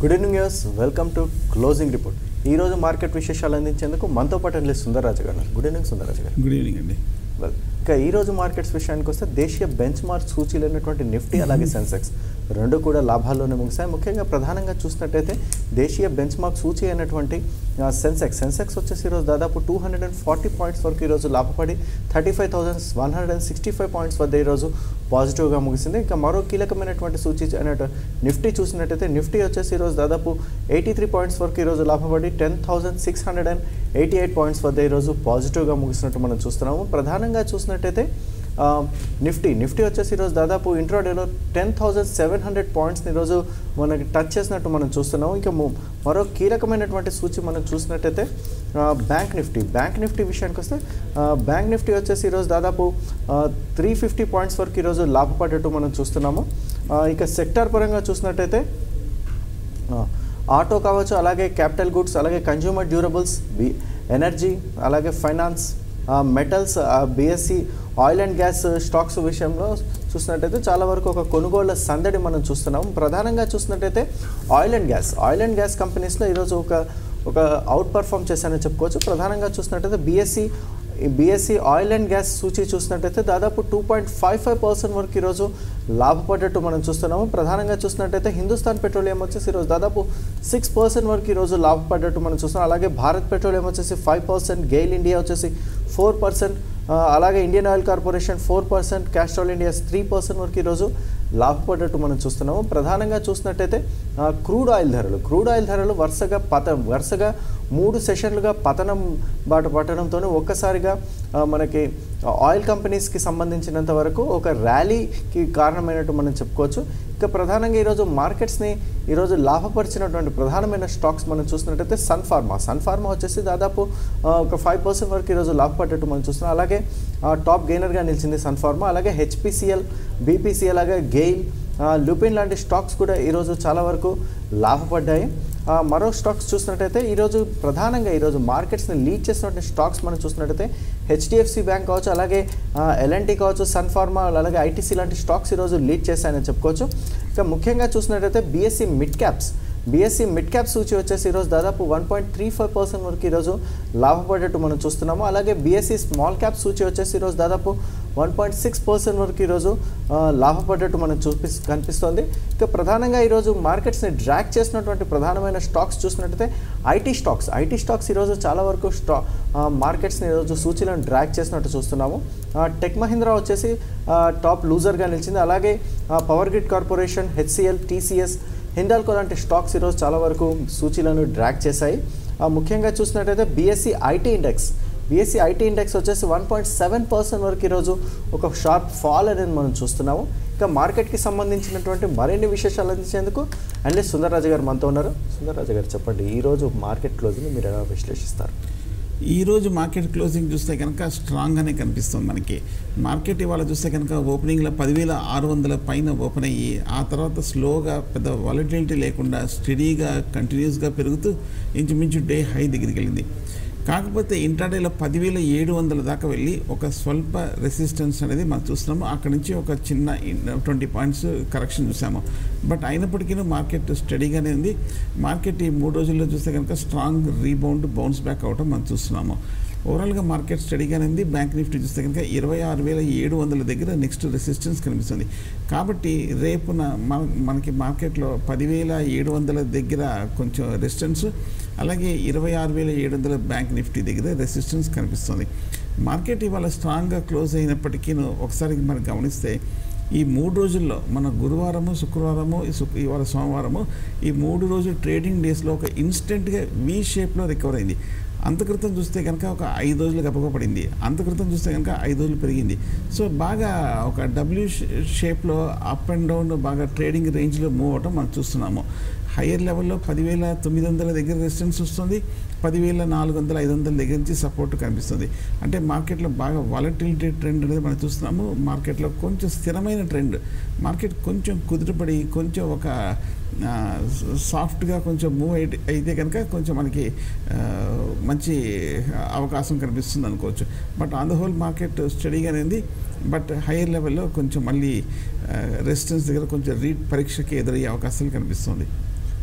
Good evening యూస్ welcome to closing report ఈ రోజు మార్కెట్ విశేషాలు అందించేందుకు మనతో పాటు అనలిస్ట్ సుందరరాజు గారు ఉన్నారు. గుడ్ ఈవినింగ్ సుందరరాజు గారు గుడ్ ఈవినింగ్ అండి వెల్ ఇక ఈ రోజు మార్కెట్స్ విషయానికి వస్తే దేశీయ బెంచ్ మార్క్ సూచీలైనటువంటి నిఫ్టీ అలాగే సెన్సెక్స్ రెండు కూడా లాభాల్లోనే ముగిశాయి ముఖ్యంగా ప్రధానంగా చూసినట్టయితే దేశీయ బెంచ్ మార్క్ సూచీ అయినటువంటి ఆ, సెన్సెక్స్ సెన్సెక్స్ వచ్చేసి ఈరోజు దాదాపు two hundred and forty points వరకు ఈరోజు లాభపడి thirty five thousand one hundred and sixty five points వద్ద ఈరోజు పాజిటివ్గా ముగిసింది ఇంకా మరో కీలకమైనటువంటి సూచీ అయినట్టు నిఫ్టీ చూసినట్టయితే నిఫ్టీ వచ్చేసి ఈరోజు దాదాపు ఎయిటీ త్రీ పాయింట్స్ వరకు ఈరోజు లాభపడి ten thousand six hundred and eighty eight points వద్ద ఈరోజు పాజిటివ్గా ముగిసినట్టు మనం చూస్తున్నాము ప్రధానంగా చూసినట్టయితే ఆ, నిఫ్టీ నిఫ్టీ వచ్చేసి ఈరోజు దాదాపు ఇంట్రాడేలో టెన్ థౌజండ్ సెవెన్ హండ్రెడ్ పాయింట్స్ని ఈరోజు మనకి టచ్ చేసినట్టు మనం చూస్తున్నాము ఇంకా ము- మరో కీలకమైనటువంటి సూచి మనం చూసినట్టయితే ఆ, బ్యాంక్ నిఫ్టీ బ్యాంక్ నిఫ్టీ విషయానికి వస్తే ఆ, బ్యాంక్ నిఫ్టీ వచ్చేసి ఈరోజు దాదాపు త్రీ ఫిఫ్టీ పాయింట్స్ వరకు ఈరోజు లాభపడ్డట్టు మనం చూస్తున్నాము ఆ, ఇక సెక్టార్ పరంగా చూసినట్టయితే ఆ, ఆటో కావచ్చు అలాగే క్యాపిటల్ గుడ్స్ అలాగే కన్జ్యూమర్ డ్యూరబుల్స్ బి ఎనర్జీ అలాగే ఫైనాన్స్ ఆ, మెటల్స్ ఆ, BSE oil and gas stocks విషయంలో చూసినట్టయితే చాలా వరకు ఒక కొనుగోళ్ల సందడి మనం చూస్తున్నాం ప్రధానంగా చూసినట్టయితే oil and gas oil and gas కంపెనీస్లో ఈరోజు ఒక ఒక అవుట్ పర్ఫామ్ చేశానని చెప్పుకోవచ్చు ప్రధానంగా చూసినట్టయితే బీఎస్సీ ఈ బీఎస్సీ ఆయిల్ అండ్ గ్యాస్ సూచి చూసినట్టయితే దాదాపు two point five five percent వరకు ఈరోజు లాభపడ్డట్టు మనం చూస్తున్నాము ప్రధానంగా చూసినట్టయితే హిందుస్థాన్ పెట్రోలియం వచ్చేసి ఈరోజు దాదాపు సిక్స్ పర్సెంట్ వరకు ఈరోజు లాభపడ్డట్టు మనం చూస్తున్నాం అలాగే భారత్ పెట్రోలియం వచ్చేసి ఫైవ్ పర్సెంట్ గెయిల్ ఇండియా వచ్చేసి ఫోర్ పర్సెంట్ అలాగే Indian Oil Corporation four percent Castrol India three percent వరకు ఈరోజు లాభపడ్డట్టు మనం చూస్తున్నాము ప్రధానంగా చూసినట్టయితే ఆ, క్రూడ్ ఆయిల్ ధరలు క్రూడ్ ఆయిల్ ధరలు వరుసగా పత వరుసగా మూడు సెషన్లుగా పతనం బాట పట్టడంతో ఒక్కసారిగా ఆ, మనకి ఆయిల్ కంపెనీస్కి సంబంధించినంత వరకు ఒక ర్యాలీకి కారణమైనట్టు మనం చెప్పుకోవచ్చు ఇక ప్రధానంగా ఈరోజు మార్కెట్స్ని ఈరోజు లాభపరిచినటువంటి ప్రధానమైన స్టాక్స్ మనం చూసినట్టయితే సన్ ఫార్మా సన్ ఫార్మా వచ్చేసి దాదాపు ఆ, ఒక ఫైవ్ పర్సెంట్ వరకు ఈరోజు లాభపడ్డట్టు మనం చూస్తున్నాం అలాగే ఆ, టాప్ గెయినర్గా నిలిచింది సన్ ఫార్మా అలాగే హెచ్పిసిఎల్ బీపీసీఎల్ అలాగే గెయిల్ ఆ, లుపిన్ లాంటి స్టాక్స్ కూడా ఈరోజు చాలా వరకు లాభపడ్డాయి ఆ, మరో స్టాక్స్ చూసినట్టయితే ఈరోజు ప్రధానంగా ఈరోజు మార్కెట్స్ని లీడ్ చేసినటువంటి స్టాక్స్ మనం చూసినట్టయితే హెచ్డిఎఫ్సి బ్యాంక్ కావచ్చు అలాగే ఎల్ఎన్టీ కావచ్చు సన్ ఫార్మా అలాగే ఐటీసీ లాంటి స్టాక్స్ ఈరోజు లీడ్ చేశాయని చెప్పుకోవచ్చు ఇక ముఖ్యంగా చూసినట్టయితే BSE mid caps BSE mid cap సూచి వచ్చేసి ఈరోజు దాదాపు one point three five percent వరకు ఈరోజు లాభపడేట్టు మనం చూస్తున్నాము అలాగే బీఎస్సీ స్మాల్ క్యాప్ సూచి వచ్చేసి ఈరోజు దాదాపు వన్ పాయింట్ సిక్స్ పర్సెంట్ వరకు ఈరోజు ఆ, లాభపడ్డట్టు మనకు చూపి కనిపిస్తోంది ఇక ప్రధానంగా ఈరోజు మార్కెట్స్ని డ్రాక్ చేసినటువంటి ప్రధానమైన స్టాక్స్ చూసినట్టయితే ఐటీ స్టాక్స్ ఐటీ స్టాక్స్ ఈరోజు చాలా వరకు స్టా ఆ, మార్కెట్స్ని ఈరోజు సూచీలను డ్రాక్ చేసినట్టు చూస్తున్నాము ఆ, టెక్ మహీంద్రా వచ్చేసి ఆ, టాప్ లూజర్గా నిలిచింది అలాగే ఆ, Power Grid Corporation HCL TCS Hindalco లాంటి స్టాక్స్ ఈరోజు చాలా వరకు సూచీలను డ్రాక్ చేశాయి ఆ, ముఖ్యంగా చూసినట్టయితే BSE IT index BSE IT index వచ్చేసి వన్ పాయింట్ సెవెన్ పర్సెంట్ వరకు ఈరోజు ఒక షార్ప్ ఫాల్ అనేది మనం చూస్తున్నాము ఇక మార్కెట్కి సంబంధించినటువంటి మరిన్ని విశేషాలు అందించేందుకు అండ్ సుందరరాజు గారు మనతో ఉన్నారు సుందరరాజు గారు చెప్పండి ఈరోజు మార్కెట్ క్లోజ్ని మీరు ఎలా విశ్లేషిస్తారు ఈరోజు మార్కెట్ క్లోజింగ్ చూస్తే కనుక స్ట్రాంగ్గానే కనిపిస్తుంది మనకి మార్కెట్ ఇవాళ చూస్తే కనుక ఓపెనింగ్లో పదివేల ఆరు వందల పైన ఓపెన్ అయ్యి ఆ తర్వాత స్లోగా పెద్ద వాలిటిలిటీ లేకుండా స్టడీగా కంటిన్యూస్గా పెరుగుతూ ఇంచుమించు డే హై దగ్గరికి వెళ్ళింది కాకపోతే ఇంటర్డేలో పదివేల ఏడు వందల దాకా వెళ్ళి ఒక స్వల్ప రెసిస్టెన్స్ అనేది మనం చూస్తున్నాము అక్కడ నుంచి ఒక చిన్న ట్వంటీ పాయింట్స్ కరెక్షన్ చూసాము బట్ అయినప్పటికీ మార్కెట్ స్టడీగానే ఉంది మార్కెట్ ఈ మూడు రోజుల్లో చూస్తే కనుక స్ట్రాంగ్ రీబౌండ్ బౌన్స్ బ్యాక్ అవటం మనం చూస్తున్నాము ఓవరాల్గా మార్కెట్ స్టడీగానే ఉంది బ్యాంక్ నిఫ్టీ చూస్తే కనుక ఇరవై ఆరు వేల ఏడు వందల దగ్గర నెక్స్ట్ రెసిస్టెన్స్ కనిపిస్తుంది కాబట్టి రేపున మన మనకి మార్కెట్లో పదివేల ఏడు వందల దగ్గర కొంచెం రెసిస్టెన్స్ అలాగే ఇరవై ఆరు వేల ఏడు వందల బ్యాంక్ నిఫ్టీ దగ్గర రెసిస్టెన్స్ కనిపిస్తుంది మార్కెట్ ఇవాళ స్ట్రాంగ్గా క్లోజ్ అయినప్పటికీ ఒకసారి మనం గమనిస్తే ఈ మూడు రోజుల్లో మన గురువారము శుక్రవారము ఈ శుక్- ఇవాళ సోమవారము ఈ మూడు రోజులు ట్రేడింగ్ డేస్లో ఒక ఇన్స్టెంట్గా వి షేప్లో రికవర్ అయింది అంత క్రితం చూస్తే కనుక ఒక ఐదు రోజులు గప్పగపడింది అంత క్రితం చూస్తే కనుక ఐదు రోజులు పెరిగింది సో బాగా ఒక డబ్ల్యూ షేప్లో అప్ అండ్ డౌన్ బాగా ట్రేడింగ్ రేంజ్లో మూవ్ అవటం మనం చూస్తున్నాము హయ్యర్ లెవెల్లో పదివేల తొమ్మిది వందల దగ్గర రెసిస్టెన్స్ వస్తుంది పదివేల నాలుగు వందల ఐదు వందల దగ్గర నుంచి సపోర్ట్ కనిపిస్తుంది అంటే మార్కెట్లో బాగా వాలటిలిటీ ట్రెండ్ అనేది మనం చూస్తున్నాము మార్కెట్లో కొంచెం స్థిరమైన ట్రెండ్ మార్కెట్ కొంచెం కుదుటపడి కొంచెం ఒక ఆ, సాఫ్ట్గా కొంచెం మూవ్ అయితే అయితే కనుక కొంచెం మనకి ఆ, మంచి అవకాశం కనిపిస్తుంది అనుకోవచ్చు but on the whole market స్టడీగానే ఉంది బట్ హైయర్ లెవెల్లో కొంచెం మళ్ళీ రెసిస్టెన్స్ దగ్గర కొంచెం రీట్ పరీక్షకి ఎదురయ్యే అవకాశాలు కనిపిస్తుంది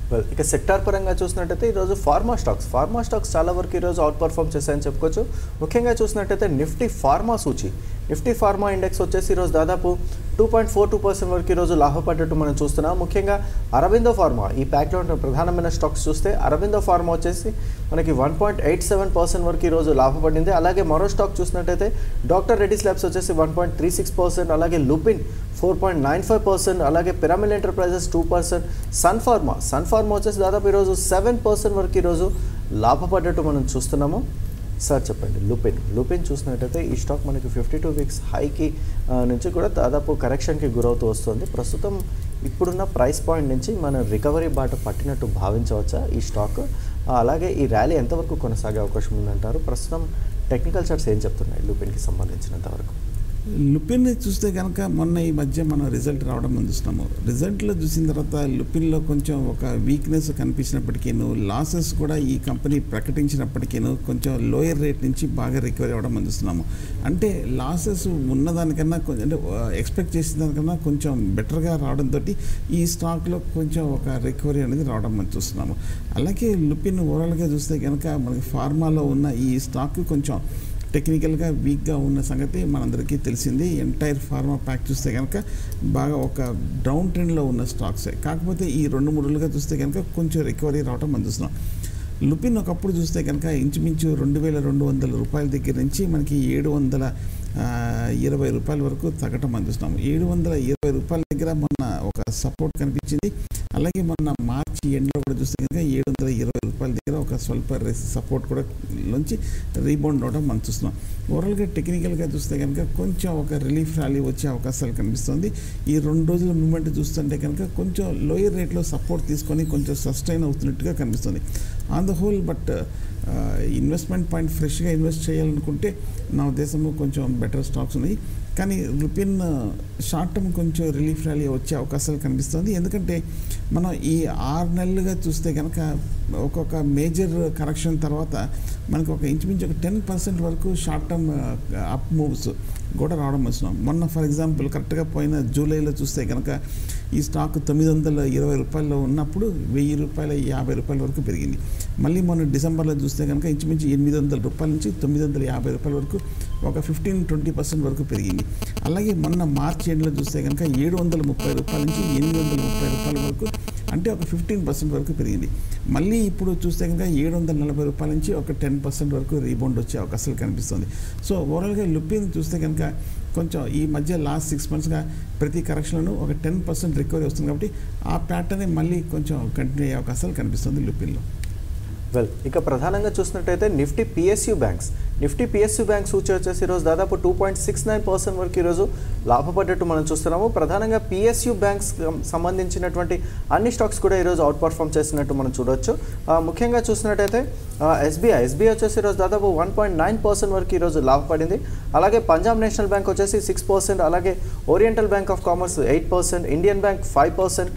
వెల్ ఇక సెక్టార్ పరంగా చూసినట్టయితే ఈరోజు ఫార్మా స్టాక్స్ ఫార్మా స్టాక్స్ చాలా వరకు ఈరోజు అవుట్ పర్ఫామ్ చేశాయని చెప్పుకోవచ్చు ముఖ్యంగా చూసినట్టయితే నిఫ్టీ ఫార్మా సూచి నిఫ్టీ ఫార్మా ఇండెక్స్ వచ్చేసి ఈరోజు దాదాపు two point four two percent వరకు ఈరోజు లాభపడ్డట్టు మనం చూస్తున్నాం ముఖ్యంగా అరవిందో ఫార్మా ఈ ప్యాక్లో ఉన్న ప్రధానమైన స్టాక్స్ చూస్తే అరవిందో ఫార్మా వచ్చేసి మనకి one point eight seven percent వరకు ఈరోజు లాభపడింది అలాగే మరో స్టాక్ చూసినట్టయితే డాక్టర్ రెడ్డిస్ ల్యాబ్స్ వచ్చేసి one point three six percent అలాగే Lupin four point nine five percent అలాగే Piramal Enterprises two percent Sun Pharma Sun Pharma వచ్చేసి దాదాపు ఈరోజు సెవెన్ పర్సెంట్ వరకు ఈరోజు లాభపడ్డట్టు మనం చూస్తున్నాము సార్ చెప్పండి లుపిన్ లుపిన్ చూసినట్టయితే ఈ స్టాక్ మనకి ఫిఫ్టీ టూ వీక్స్ హైకి ఆ, నుంచి కూడా దాదాపు కరెక్షన్కి గురవుతూ వస్తుంది ప్రస్తుతం ఇప్పుడున్న ప్రైస్ పాయింట్ నుంచి మన రికవరీ బాట పట్టినట్టు భావించవచ్చా ఈ స్టాక్ ఆ, అలాగే ఈ ర్యాలీ ఎంతవరకు కొనసాగే అవకాశం ఉందంటారు ప్రస్తుతం టెక్నికల్ చార్ట్స్ ఏం చెప్తున్నాయి లుపిన్కి సంబంధించినంత వరకు లుపిన్ చూస్తే కనుక మొన్న ఈ మధ్య మనం రిజల్ట్ రావడం అందిస్తున్నాము రిజల్ట్లో చూసిన తర్వాత లుపిన్లో కొంచెం ఒక వీక్నెస్ కనిపించినప్పటికీను లాసెస్ కూడా ఈ కంపెనీ ప్రకటించినప్పటికీను కొంచెం లోయర్ రేట్ నుంచి బాగా రికవరీ అవ్వడం అందిస్తున్నాము అంటే లాసెస్ ఉన్నదానికన్నా కొంచెం అంటే ఎక్స్పెక్ట్ చేసిన దానికన్నా కొంచెం బెటర్గా రావడంతో ఈ స్టాక్లో కొంచెం ఒక రికవరీ అనేది రావడం మనం చూస్తున్నాము అలాగే లుపిన్ ఓవరాల్గా చూస్తే కనుక మనకి ఫార్మాలో ఉన్న ఈ స్టాక్ కొంచెం టెక్నికల్గా వీక్గా ఉన్న సంగతి మనందరికీ తెలిసింది ఎంటైర్ ఫార్మా ప్యాక్ చూస్తే కనుక బాగా ఒక డౌన్ ట్రెండ్లో ఉన్న స్టాక్సే కాకపోతే ఈ రెండు మూడు రోజులుగా చూస్తే కనుక కొంచెం రికవరీ రావడం మనం చూస్తున్నాం లుపిన్ ఒకప్పుడు చూస్తే కనుక ఇంచుమించు రెండు వేల రెండు వందల రూపాయల దగ్గర నుంచి మనకి ఏడు వందల ఆ, ఇరవై రూపాయల వరకు తగ్గటం అందిస్తున్నాము ఏడు వందల ఇరవై రూపాయల దగ్గర మొన్న ఒక సపోర్ట్ కనిపించింది అలాగే మొన్న మార్చి ఎండ్లో కూడా చూస్తే కనుక ఏడు వందల ఇరవై రూపాయల దగ్గర ఒక స్వల్ప సపోర్ట్ కూడా నుంచి రీబౌండ్ అవడం మనం చూస్తున్నాం ఓవరాల్గా టెక్నికల్గా చూస్తే కనుక కొంచెం ఒక రిలీఫ్ ర్యాలీ వచ్చే అవకాశాలు కనిపిస్తుంది ఈ రెండు రోజుల మూమెంట్ చూస్తుంటే కనుక కొంచెం లోయర్ రేట్లో సపోర్ట్ తీసుకొని కొంచెం సస్టైన్ అవుతున్నట్టుగా కనిపిస్తుంది on the whole but investment point ఫ్రెష్గా ఇన్వెస్ట్ చేయాలనుకుంటే నా ఉద్దేశంలో కొంచెం బెటర్ స్టాక్స్ ఉన్నాయి కానీ రుపిన్ షార్ట్ టర్మ్ కొంచెం రిలీఫ్ ర్యాలీ వచ్చే అవకాశాలు కనిపిస్తుంది ఎందుకంటే మనం ఈ ఆరు నెలలుగా చూస్తే కనుక ఒక్కొక్క మేజర్ కరెక్షన్ తర్వాత మనకు ఒక ఇంచుమించు ఒక టెన్ పర్సెంట్ వరకు షార్ట్ టర్మ్ అప్ మూవ్స్ కూడా రావడం వస్తున్నాం మొన్న ఫర్ ఎగ్జాంపుల్ కరెక్ట్గా పోయిన జూలైలో చూస్తే కనుక ఈ స్టాక్ తొమ్మిది వందల ఇరవై రూపాయల్లో ఉన్నప్పుడు వెయ్యి రూపాయల యాభై రూపాయల వరకు పెరిగింది మళ్ళీ మొన్న డిసెంబర్లో చూస్తే కనుక ఇంచుమించు ఎనిమిది వందల రూపాయల నుంచి తొమ్మిది వందల యాభై రూపాయల వరకు ఒక ఫిఫ్టీన్ ట్వంటీ పర్సెంట్ వరకు పెరిగింది అలాగే మొన్న మార్చి ఎండ్లో చూస్తే కనుక ఏడు వందల ముప్పై రూపాయల నుంచి ఎనిమిది వందల ముప్పై రూపాయల వరకు అంటే ఒక ఫిఫ్టీన్ పర్సెంట్ వరకు పెరిగింది మళ్ళీ ఇప్పుడు చూస్తే కనుక ఏడు వందల నలభై రూపాయల నుంచి ఒక టెన్ పర్సెంట్ వరకు రీబౌండ్ వచ్చే అవకాశాలు కనిపిస్తుంది సో ఓవరాల్గా లుపిన్ చూస్తే కనుక కొంచెం ఈ మధ్య లాస్ట్ సిక్స్ మంత్స్గా ప్రతి కరెక్షన్లోనూ ఒక టెన్ పర్సెంట్ రికవరీ వస్తుంది కాబట్టి ఆ ప్యాటర్న్ మళ్ళీ కొంచెం కంటిన్యూ అయ్యే అవకాశాలు కనిపిస్తుంది లుపిన్లో వెల్ ఇక ప్రధానంగా చూసినట్టయితే Nifty PSU banks Nifty PSU bank సూచి వచ్చేసి ఈరోజు దాదాపు two point six nine percent వరకు ఈరోజు లాభపడ్డట్టు మనం చూస్తున్నాము ప్రధానంగా పిఎస్యూ బ్యాంక్స్ సంబంధించినటువంటి అన్ని స్టాక్స్ కూడా ఈరోజు అవుట్ పర్ఫామ్ చేసినట్టు మనం చూడొచ్చు ఆ, ముఖ్యంగా చూసినట్టయితే ఎస్బీఐ ఎస్బీఐ వచ్చేసి ఈరోజు దాదాపు వన్ పాయింట్ నైన్ పర్సెంట్ వరకు ఈరోజు లాభపడింది అలాగే పంజాబ్ నేషనల్ బ్యాంక్ వచ్చేసి సిక్స్ పర్సెంట్ అలాగే Oriental Bank of Commerce eight percent Indian Bank five percent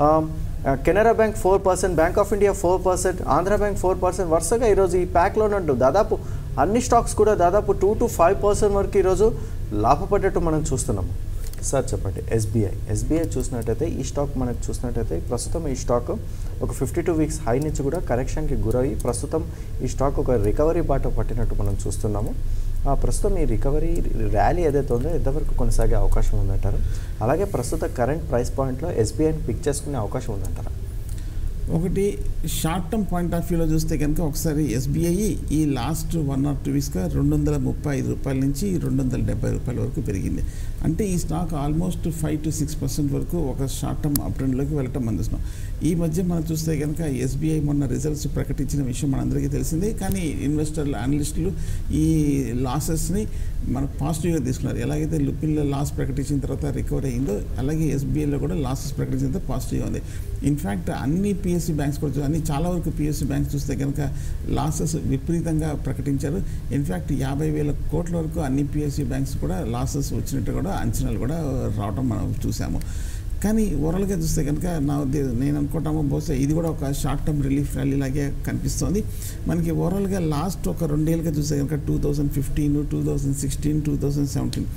Canara Bank four percent Bank of India four percent Andhra Bank four percent వరుసగా ఈరోజు ఈ ప్యాక్లో ఉన్నట్టు దాదాపు అన్ని స్టాక్స్ కూడా దాదాపు టూ టు ఫైవ్ పర్సెంట్ వరకు ఈరోజు లాభపడ్డట్టు మనం చూస్తున్నాము సార్ చెప్పండి ఎస్బీఐ ఎస్బీఐ చూసినట్టయితే ఈ స్టాక్ మనకు చూసినట్టయితే ప్రస్తుతం ఈ స్టాక్ ఒక ఫిఫ్టీ టూ వీక్స్ హై నుంచి కూడా కరెక్షన్కి గురయ్యి ప్రస్తుతం ఈ స్టాక్ ఒక రికవరీ బాట పట్టినట్టు మనం చూస్తున్నాము ఆ ప్రస్తుతం ఈ రికవరీ ర్యాలీ ఏదైతే ఉందో ఎంతవరకు కొనసాగే అవకాశం ఉందంటారు అలాగే ప్రస్తుత కరెంట్ ప్రైస్ పాయింట్లో ఎస్బీఐని పిక్ చేసుకునే అవకాశం ఉందంటారా ఒకటి షార్ట్ టర్మ్ పాయింట్ ఆఫ్ వ్యూలో చూస్తే కనుక ఒకసారి ఎస్బీఐ ఈ లాస్ట్ వన్ ఆర్ టూ వీక్స్గా రెండు వందల ముప్పై ఐదు రూపాయల నుంచి రెండు వందల డెబ్బై రూపాయల వరకు పెరిగింది అంటే ఈ stock almost five to six percent వరకు ఒక షార్ట్ టర్మ్ అప్ ట్రెండ్లోకి వెళ్ళటం అందిస్తున్నాం ఈ మధ్య మనం చూస్తే కనుక ఎస్బీఐ మొన్న రిజల్ట్స్ ప్రకటించిన విషయం మనందరికీ తెలిసిందే కానీ ఇన్వెస్టర్లు అనలిస్టులు ఈ లాసెస్ని మన పాజిటివ్గా తీసుకున్నారు ఎలాగైతే లుపిన్లో లాస్ ప్రకటించిన తర్వాత రికవర్ అయిందో అలాగే ఎస్బీఐలో కూడా లాసెస్ ప్రకటించిన తర్వాత పాజిటివ్గా ఉంది ఇన్ఫ్యాక్ట్ అన్ని పిఎస్సి బ్యాంక్స్ కూడా చూ- అన్ని చాలా వరకు పిఎస్సి బ్యాంక్స్ చూస్తే కనుక లాసెస్ విపరీతంగా ప్రకటించారు ఇన్ఫ్యాక్ట్ యాభై వేల కోట్ల వరకు అన్ని పిఎస్సి బ్యాంక్స్ కూడా లాసెస్ వచ్చినట్టు కూడా అంచనాలు కూడా రావడం మనం చూసాము కానీ ఓవరాల్గా చూస్తే కనుక నా ఉద్దేశం నేను అనుకుంటాము బహుశా ఇది కూడా ఒక షార్ట్ టర్మ్ రిలీఫ్ ర్యాలీ లాగే కనిపిస్తోంది మనకి ఓవరాల్గా లాస్ట్ ఒక రెండేళ్ళుగా చూస్తే కనుక two thousand fifteen two thousand sixteen two thousand seventeen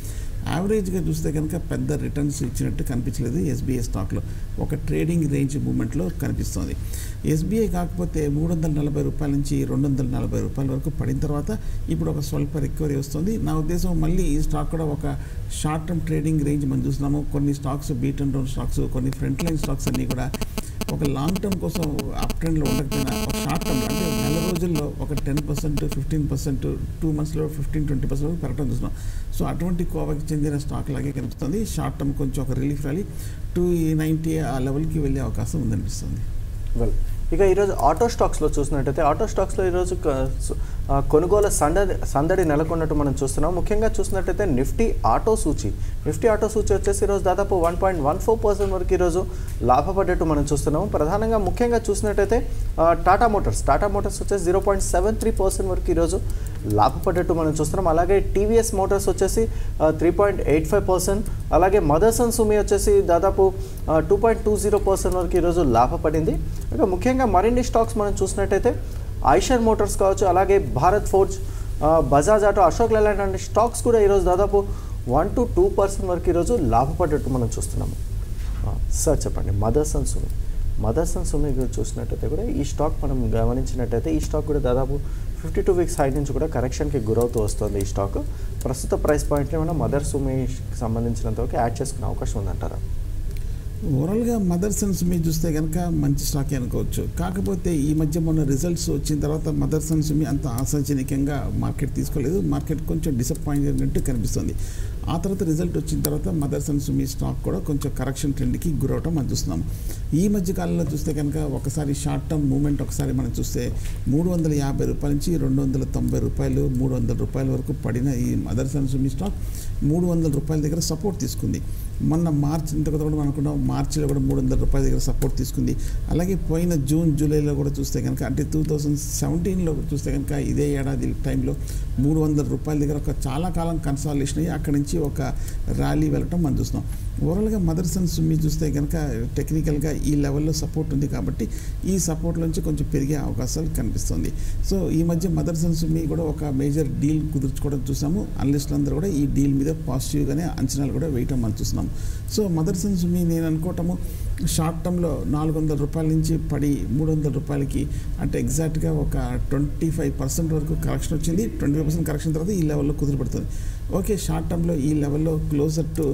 యావరేజ్గా చూస్తే కనుక పెద్ద రిటర్న్స్ ఇచ్చినట్టు కనిపించలేదు ఎస్బీఐ స్టాక్లో ఒక ట్రేడింగ్ రేంజ్ మూమెంట్లో కనిపిస్తుంది ఎస్బీఐ కాకపోతే మూడు వందల నలభై రూపాయల నుంచి రెండు వందల నలభై రూపాయల వరకు పడిన తర్వాత ఇప్పుడు ఒక స్వల్ప రికవరీ వస్తుంది నా ఉద్దేశం మళ్ళీ ఈ స్టాక్ కూడా ఒక షార్ట్ టర్మ్ ట్రేడింగ్ రేంజ్ మనం చూస్తున్నాము కొన్ని stocks beaten down stocks కొన్ని ఫ్రంట్ లైన్ స్టాక్స్ అన్నీ కూడా ఒక లాంగ్ టర్మ్ కోసం అప్ ట్రెండ్లో ఉండకపోయినా ఒక షార్ట్ టర్మ్ అంటే నెల రోజుల్లో ఒక ten percent fifteen percent two మంత్స్లో ఫిఫ్టీన్ ట్వంటీ పర్సెంట్ వరకు పెరగడం చూస్తున్నాం సో అటువంటి కోవకి చెందిన స్టాక్ లాగే కనిపిస్తుంది షార్ట్ టర్మ్ కొంచెం ఒక రిలీఫ్ ర్యాలీ టూ నైంటీ ఆ లెవెల్కి వెళ్ళే అవకాశం ఉందనిపిస్తుంది వెల్ ఇక ఈరోజు ఆటో స్టాక్స్లో చూసినట్టయితే ఆటో స్టాక్స్లో ఈరోజు క- సు- ఆ, కొనుగోలు సందడి సందడి నెలకొన్నట్టు మనం చూస్తున్నాం ముఖ్యంగా చూసినట్టయితే నిఫ్టీ ఆటో సూచి నిఫ్టీ ఆటో సూచి వచ్చేసి ఈరోజు దాదాపు one point one four percent వరకు ఈరోజు లాభపడ్డట్టు మనం చూస్తున్నాం ప్రధానంగా ముఖ్యంగా చూసినట్టయితే ఆ, టాటా మోటార్స్ టాటా మోటార్స్ వచ్చేసి zero point seven three percent వరకు ఈరోజు లాభపడ్డట్టు మనం చూస్తున్నాం అలాగే టీవీఎస్ మోటార్స్ వచ్చేసి three point eight five percent అలాగే మదర్స్ అండ్ సుమి వచ్చేసి దాదాపు two point two zero percent వరకు ఈరోజు లాభపడింది ఇక ముఖ్యంగా మరిన్ని స్టాక్స్ మనం చూసినట్టయితే ఐషర్ మోటార్స్ కావచ్చు అలాగే భారత్ ఫోర్జ్ ఆ, బజాజ్ ఆటో అశోక్ లైలాండ్ అనే స్టాక్స్ కూడా ఈరోజు దాదాపు వన్ టు టూ పర్సెంట్ వరకు ఈరోజు లాభపడ్డట్టు మనం చూస్తున్నాము ఆ, సార్ చెప్పండి Motherson Sumi Motherson Sumi గురించి చూసినట్టయితే కూడా ఈ స్టాక్ మనం గమనించినట్టయితే ఈ స్టాక్ కూడా దాదాపు ఫిఫ్టీ టూ వీక్స్ హై నుంచి కూడా కరెక్షన్కి గురవుతూ వస్తుంది ఈ స్టాక్ ప్రస్తుత ప్రైస్ పాయింట్ని మనం మదర్ సుమికి సంబంధించినంత వరకు యాడ్ చేసుకునే అవకాశం ఉందంటారా ఓవరాల్గా మదర్ సన్స్ మీద చూస్తే కనుక మంచి స్టాకే అనుకోవచ్చు కాకపోతే ఈ మధ్య మొన్న రిజల్ట్స్ వచ్చిన తర్వాత మదర్ సన్స్ మీ అంత ఆశాజనకంగా మార్కెట్ తీసుకోలేదు మార్కెట్ కొంచెం డిసప్పాయింట్ అయినట్టు కనిపిస్తుంది ఆ తర్వాత రిజల్ట్ వచ్చిన తర్వాత మదర్ సన్స్ మీ స్టాక్ కూడా కొంచెం కరెక్షన్ ట్రెండ్కి గురవటం మనం చూస్తున్నాం ఈ మధ్య కాలంలో చూస్తే కనుక ఒకసారి షార్ట్ టర్మ్ మూమెంట్ ఒకసారి మనం చూస్తే మూడు వందల యాభై రూపాయల నుంచి రెండు వందల తొంభై రూపాయలు మూడు వందల రూపాయల వరకు పడిన ఈ మదర్ సన్స్ మీ స్టాక్ మూడు వందల రూపాయల దగ్గర సపోర్ట్ తీసుకుంది మొన్న మార్చ్ ఇంత కూడా మనం అనుకున్నాం మార్చిలో కూడా మూడు వందల రూపాయల దగ్గర సపోర్ట్ తీసుకుంది అలాగే పోయిన జూన్ జూలైలో కూడా చూస్తే కనుక అంటే టూ థౌజండ్ సెవెంటీన్లో చూస్తే కనుక ఇదే ఏడాది టైంలో మూడు వందల రూపాయల దగ్గర ఒక చాలా కాలం కన్సాలేషన్ అయ్యి అక్కడి నుంచి ఒక ర్యాలీ వెళ్ళటం మనం చూస్తున్నాం ఓవరాల్గా మదర్స్ అండ్ సుమ్మి చూస్తే కనుక టెక్నికల్గా ఈ లెవెల్లో సపోర్ట్ ఉంది కాబట్టి ఈ సపోర్ట్ నుంచి కొంచెం పెరిగే అవకాశాలు కనిపిస్తుంది సో ఈ మధ్య మదర్స్ అండ్ సుమ్మి కూడా ఒక మేజర్ డీల్ కుదుర్చుకోవడం చూసాము అనలిస్టులు అందరూ కూడా ఈ డీల్ మీద పాజిటివ్గానే అంచనాలు కూడా వేయటం మనం చూస్తున్నాం సో మదర్స్ అండ్ సుమ్మి నేను అనుకోవటము షార్ట్ టర్మ్లో నాలుగు వందల రూపాయల నుంచి పడి మూడు వందల రూపాయలకి అంటే ఎగ్జాక్ట్గా ఒక ట్వంటీ ఫైవ్ పర్సెంట్ వరకు కరెక్షన్ వచ్చింది ట్వంటీ ఫైవ్ పర్సెంట్ కరెక్షన్ తర్వాత ఈ లెవెల్లో కుదిరిపడుతుంది ఓకే షార్ట్ టర్మ్లో ఈ లెవెల్లో క్లోజర్ టు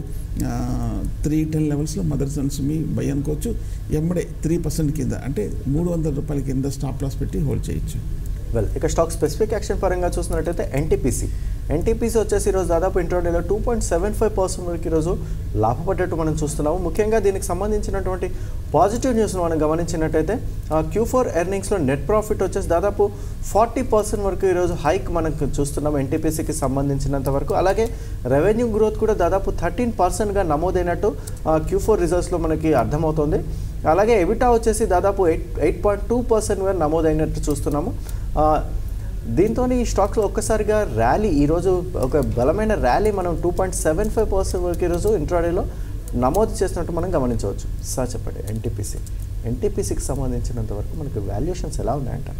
త్రీ టెన్ లెవెల్స్లో మదర్స్ అండ్ సుమి బై అనుకోవచ్చు ఎంబడే త్రీ పర్సెంట్ కింద అంటే మూడు వందల రూపాయల కింద స్టాప్ లాస్ పెట్టి హోల్డ్ చేయొచ్చు వెల్ ఇక స్టాక్ స్పెసిఫిక్ యాక్షన్ పరంగా చూసినట్టయితే ఎన్టీపీసీ ఎన్టీపీసీ వచ్చేసి ఈరోజు దాదాపు ఇంట్రోడేలో two point seven five percent వరకు ఈరోజు లాభపడ్డట్టు మనం చూస్తున్నాము ముఖ్యంగా దీనికి సంబంధించినటువంటి పాజిటివ్ న్యూస్ను మనం గమనించినట్టయితే క్యూ ఫోర్ ఎర్నింగ్స్లో నెట్ ప్రాఫిట్ వచ్చేసి దాదాపు ఫార్టీ పర్సెంట్ వరకు ఈరోజు హైక్ మనం చూస్తున్నాం ఎన్టీపీసీకి సంబంధించినంత వరకు అలాగే రెవెన్యూ గ్రోత్ కూడా దాదాపు థర్టీన్ పర్సెంట్గా నమోదైనట్టు క్యూ ఫోర్ రిజల్ట్స్లో మనకి అర్థమవుతోంది అలాగే ఎవిటా వచ్చేసి దాదాపు ఎయిట్ ఎయిట్ పాయింట్ టూ పర్సెంట్గా నమోదైనట్టు చూస్తున్నాము ఆ, దీంతో ఈ స్టాక్స్లో ఒక్కసారిగా ర్యాలీ ఈరోజు ఒక బలమైన ర్యాలీ మనం two point seven five percent వరకు ఈరోజు ఇంట్రాడేలో నమోదు చేసినట్టు మనం గమనించవచ్చు సార్ చెప్పండి ఎన్టీపీసీ ఎన్టీపీసీకి సంబంధించినంత వరకు మనకి వాల్యుయేషన్స్ ఎలా ఉన్నాయంట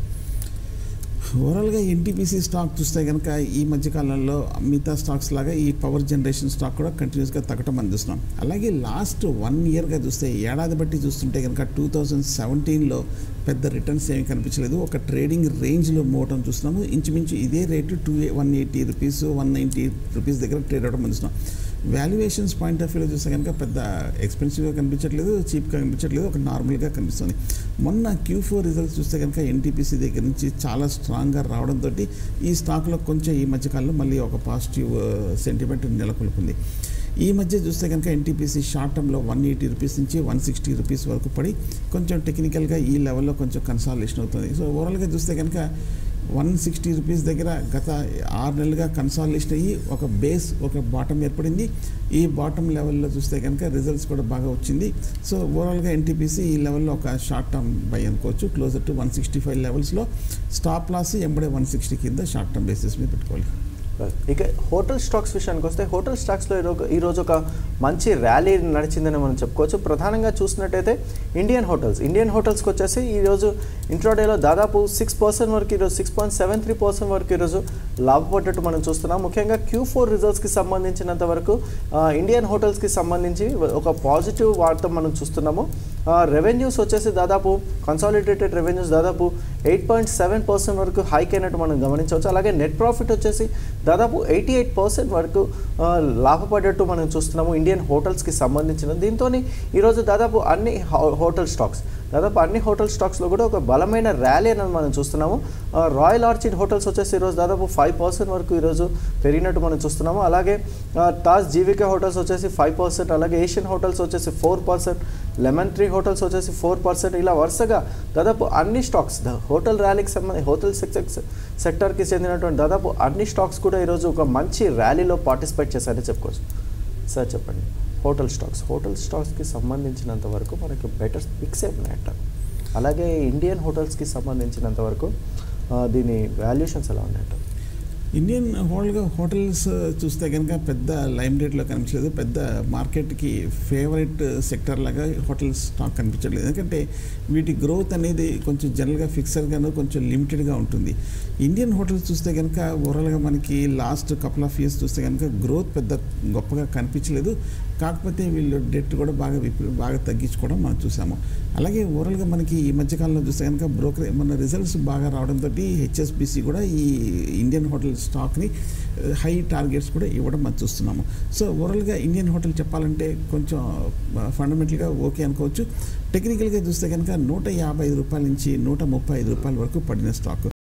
ఓవరాల్గా ఎన్టీపీసీ స్టాక్ చూస్తే కనుక ఈ మధ్యకాలంలో మిగతా స్టాక్స్ లాగా ఈ పవర్ జనరేషన్ స్టాక్ కూడా కంటిన్యూస్గా తగ్గటం అందిస్తున్నాం అలాగే లాస్ట్ వన్ ఇయర్గా చూస్తే ఏడాది బట్టి చూస్తుంటే కనుక టూ థౌజండ్ సెవెంటీన్లో పెద్ద రిటర్న్స్ ఏమీ కనిపించలేదు ఒక ట్రేడింగ్ రేంజ్లో మోవటం చూస్తున్నాము ఇంచుమించు ఇదే rate two one eighty rupees one ninety rupees దగ్గర ట్రేడ్ అవడం అందిస్తున్నాం వాల్యుయేషన్స్ పాయింట్ ఆఫ్ వ్యూలో చూస్తే కనుక పెద్ద ఎక్స్పెన్సివ్గా కనిపించట్లేదు చీప్గా కనిపించట్లేదు ఒక నార్మల్గా కనిపిస్తుంది మొన్న క్యూ ఫోర్ రిజల్ట్స్ చూస్తే కనుక ఎన్టీపీసీ దగ్గర నుంచి చాలా స్ట్రాంగ్గా రావడంతో ఈ స్టాక్లో కొంచెం ఈ మధ్యకాలంలో మళ్ళీ ఒక పాజిటివ్ సెంటిమెంట్ నెలకొల్పుంది ఈ మధ్య చూస్తే కనుక ఎన్టీపీసీ షార్ట్ టర్మ్లో వన్ ఎయిటీ రూపీస్ నుంచి వన్ సిక్స్టీ రూపీస్ వరకు పడి కొంచెం టెక్నికల్గా ఈ లెవెల్లో కొంచెం కన్సాలేషన్ అవుతుంది సో ఓవరాల్గా చూస్తే కనుక వన్ సిక్స్టీ రూపీస్ దగ్గర గత ఆరు నెలలుగా కన్సాలేషన్ అయ్యి ఒక బేస్ ఒక బాటం ఏర్పడింది ఈ బాటం లెవెల్లో చూస్తే కనుక రిజల్ట్స్ కూడా బాగా వచ్చింది సో ఓవరాల్గా ఎన్టీపీసీ ఈ లెవెల్లో ఒక షార్ట్ టర్మ్ బై అనుకోవచ్చు closer to one sixty five లెవెల్స్లో స్టాప్ లాస్ ఎంబడే వన్ సిక్స్టీ కింద షార్ట్ టర్మ్ బేసిస్ మీద పెట్టుకోవాలి ఇక హోటల్ స్టాక్స్ విషయానికి వస్తే హోటల్ స్టాక్స్లో ఈరోజు ఈరోజు ఒక మంచి ర్యాలీ నడిచిందని మనం చెప్పుకోవచ్చు ప్రధానంగా చూసినట్టయితే ఇండియన్ హోటల్స్ ఇండియన్ హోటల్స్కి వచ్చేసి ఈరోజు ఇంట్రాడేలో దాదాపు సిక్స్ పర్సెంట్ వరకు ఈరోజు six point seven three percent వరకు ఈరోజు లాభపడ్డట్టు మనం చూస్తున్నాం ముఖ్యంగా క్యూ ఫోర్ రిజల్ట్స్కి సంబంధించినంత వరకు ఆ, ఇండియన్ హోటల్స్కి సంబంధించి ఒక పాజిటివ్ వార్త మనం చూస్తున్నాము రెవెన్యూస్ వచ్చేసి దాదాపు కన్సాలిడేటెడ్ రెవెన్యూస్ దాదాపు ఎయిట్ పాయింట్ సెవెన్ పర్సెంట్ వరకు హైక్ అయినట్టు మనం గమనించవచ్చు అలాగే నెట్ ప్రాఫిట్ వచ్చేసి దాదాపు ఎయిటీ ఎయిట్ పర్సెంట్ వరకు ఆ, లాభపడ్డట్టు మనం చూస్తున్నాము ఇండియన్ హోటల్స్కి సంబంధించిన దీంతో ఈరోజు దాదాపు అన్ని హో- హోటల్ స్టాక్స్ దాదాపు అన్ని హోటల్ స్టాక్స్లో కూడా ఒక బలమైన ర్యాలీ అనేది మనం చూస్తున్నాము ఆ, రాయల్ ఆర్చిడ్ హోటల్స్ వచ్చేసి ఈరోజు దాదాపు ఫైవ్ పర్సెంట్ వరకు ఈరోజు పెరిగినట్టు మనం చూస్తున్నాము అలాగే ఆ, తాజ్ జీవికే హోటల్స్ వచ్చేసి ఫైవ్ పర్సెంట్ అలాగే ఏషియన్ హోటల్స్ వచ్చేసి four percent lemon tree hotels వచ్చేసి ఫోర్ పర్సెంట్ ఇలా వరుసగా దాదాపు అన్ని స్టాక్స్ ద హోటల్ ర్యాలీకి సంబంధించి హోటల్ సెక్టర్ సెక్టర్కి చెందినటువంటి దాదాపు అన్ని స్టాక్స్ కూడా ఈరోజు ఒక మంచి ర్యాలీలో పార్టిసిపేట్ చేశారని చెప్పుకోవచ్చు సార్ చెప్పండి హోటల్ స్టాక్స్ హోటల్ స్టాక్స్కి సంబంధించినంత వరకు మనకి బెటర్ పిక్స్ ఉన్నాయంట అలాగే ఇండియన్ హోటల్స్కి సంబంధించినంత వరకు ఆ, దీని వాల్యుయేషన్స్ ఎలా ఉన్నాయంట ఇండియన్ హోటల్గా హోటల్స్ చూస్తే కనుక పెద్ద లైమ్ రేట్లో కనిపించలేదు పెద్ద మార్కెట్కి ఫేవరెట్ సెక్టర్ లాగా హోటల్ స్టాక్ కనిపించట్లేదు ఎందుకంటే వీటి గ్రోత్ అనేది కొంచెం జనరల్గా ఫిక్సర్గాను కొంచెం లిమిటెడ్గా ఉంటుంది ఇండియన్ హోటల్స్ చూస్తే కనుక ఓవరాల్గా మనకి లాస్ట్ కపుల్ ఆఫ్ ఇయర్స్ చూస్తే కనుక గ్రోత్ పెద్ద గొప్పగా కనిపించలేదు కాకపోతే వీళ్ళు డెట్ కూడా బాగా విపరీ- బాగా తగ్గించుకోవడం మనం చూసాము అలాగే ఓవరాల్గా మనకి ఈ మధ్యకాలంలో చూస్తే కనుక బ్రోకర్ మన రిజల్ట్స్ బాగా రావడంతో హెచ్ఎస్బిసి కూడా ఈ ఇండియన్ హోటల్ స్టాక్ని హై టార్గెట్స్ కూడా ఇవ్వడం మనం చూస్తున్నాము సో ఓవరాల్గా ఇండియన్ హోటల్ చెప్పాలంటే కొంచెం ఫండమెంటల్గా ఓకే అనుకోవచ్చు టెక్నికల్గా చూస్తే కనుక నూట యాభై ఐదు రూపాయల నుంచి నూట ముప్పై ఐదు రూపాయల వరకు పడిన స్టాక్